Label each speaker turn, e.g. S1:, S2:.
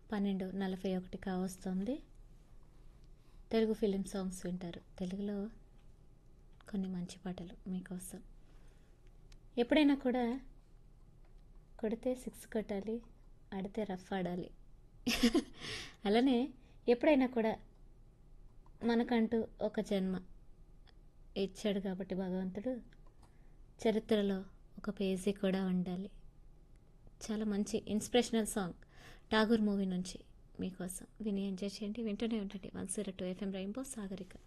S1: పన్నెండు నలభై ఒకటి కావస్తుంది తెలుగు ఫిలిం సాంగ్స్ వింటారు తెలుగులో కొన్ని మంచి పాటలు మీకోసం ఎప్పుడైనా కూడా కొడితే సిక్స్ కొట్టాలి ఆడితే రఫ్ ఆడాలి అలానే ఎప్పుడైనా కూడా మనకంటూ ఒక జన్మ ఇచ్చాడు కాబట్టి భగవంతుడు చరిత్రలో ఒక పేజీ కూడా ఉండాలి చాలా మంచి ఇన్స్పిరేషనల్ సాంగ్ ఠాగూర్ మూవీ నుంచి మీకోసం విని ఎంజాయ్ చేయండి వింటూనే ఉండండి one zero two FM rainbow Sagarika